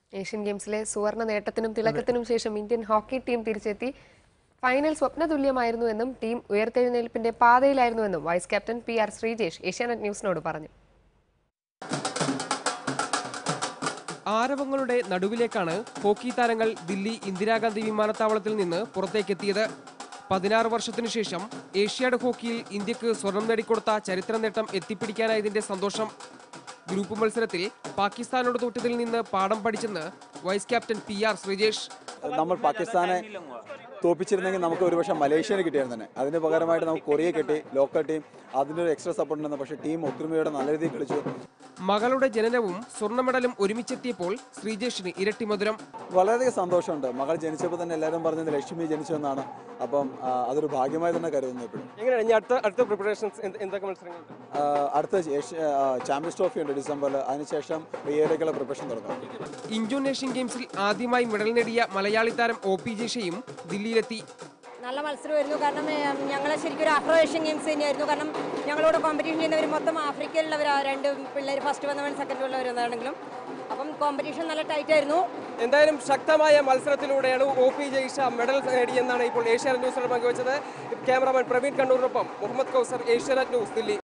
Asian ഗെയിംസിലെ സുവർണ നേട്ടത്തിനും തിളക്കത്തിനും ശേഷം ഇന്ത്യൻ ഹോക്കി ടീം തിരിച്ചെത്തി ഫൈനൽ സ്വപ്നതുല്യമായിരുന്നുവെന്നും ടീം ഉയർത്തെഴുന്നേൽപ്പിന്റെ പാതയിലായിരുന്നുവെന്നും vice captain P R Sreejesh Asianet ന്യൂസിനോട് പറഞ്ഞു ആരവങ്ങളുടെ നടുവിലേക്കാണ് ഹോക്കി താരങ്ങൾ ദില്ലി ഇന്ദിരാഗാന്ധി വിമാനത്താവളത്തിൽ നിന്ന് പുറത്തേക്കെത്തിയത് പതിനാറ് വർഷത്തിനു ശേഷം ഏഷ്യാഡ് ഹോക്കിയിൽ ഇന്ത്യക്ക് സ്വർണം നേടിക്കൊടുത്ത ചരിത്ര നേട്ടം എത്തിപ്പിടിക്കാനായതിന്റെ സന്തോഷം ഗ്രൂപ്പ് മത്സരത്തിൽ പാകിസ്ഥാനോട് തോറ്റതിൽ നിന്ന് പാഠം പഠിച്ചെന്ന് vice captain P R Sreejesh നമ്മൾ പാകിസ്ഥാനെ തോപ്പിച്ചിരുന്നെങ്കിൽ നമുക്ക് ഒരുപക്ഷെ മലേഷ്യനെ കിട്ടിയായിരുന്നു തന്നെ അതിന് പകരമായിട്ട് നമുക്ക് കൊറിയ കിട്ടി ലോക്കൽ ടീം അതിൻ്റെ ഒരു എക്സ്ട്രാ സപ്പോർട്ട് ഉണ്ടെന്ന് പക്ഷേ ടീം ഒത്തൊരുമയോടെ നല്ല രീതിയിൽ കളിച്ചു മകളുടെ ജനനവും സ്വർണ്ണ മെഡലും ഒരുമിച്ചെത്തിയപ്പോൾ ശ്രീജേഷിന് ഇരട്ടി മധുരം വളരെയധികം സന്തോഷമുണ്ട് മകൾ ജനിച്ചപ്പോൾ തന്നെ എല്ലാവരും പറഞ്ഞത് ലക്ഷ്മി ജനിച്ചു എന്നാണ് അപ്പം ആ, അതൊരു ഭാഗ്യമായി തന്നെ കരുതുന്നു ഇപ്പോഴും എങ്ങനെയാണ് ഇനി അടുത്ത അടുത്ത പ്രിപ്പറേഷൻസ് എന്തൊക്കെ മത്സരങ്ങൾ ആ, അടുത്ത ഏഷ്യ ആ, ചാമ്പ്യൻസ് ട്രോഫി ഉണ്ട് ഡിസംബറിൽ അതിനുശേഷം റിയയിലേക്കുള്ള പ്രിപ്പറേഷൻ തുടങ്ങും ഇന്തോനേഷ്യൻ ഗെയിംസിൽ ആദ്യമായി മെഡൽ നേടിയ മലയാളി താരം ഒ പി ജേഷയും ദില്ലിയിലെത്തി നല്ല മത്സരമായിരുന്നു കാരണം ഞങ്ങൾ ശരിക്കും ഒരു ആഫ്രോ ഏഷ്യൻ ഗെയിംസ് തന്നെയായിരുന്നു കാരണം ഞങ്ങളോട് കോമ്പറ്റീഷൻ ചെയ്യുന്നവർ മൊത്തം ആഫ്രിക്കയിലുള്ളവരാ രണ്ട് പിള്ളേർ ഫസ്റ്റ് വന്നവൻ സെക്കൻഡ് ഉള്ളവരെന്നാണെങ്കിലും അപ്പം കോമ്പറ്റീഷൻ നല്ല ടൈറ്റ് ആയിരുന്നു എന്തായാലും ശക്തമായ മത്സരത്തിലൂടെയാണ് ഒ പി ജയ്ഷ മെഡൽ നേടിയെന്നാണ് ഇപ്പോൾ ഏഷ്യാനെറ്റ് ന്യൂസിനോട് പങ്കുവച്ചത് ക്യാമറാമാൻ പ്രവീൺ കണ്ണൂരിനൊപ്പം മുഹമ്മദ് കൗസർ ഏഷ്യാനെറ്റ് ന്യൂസ് ദില്ലി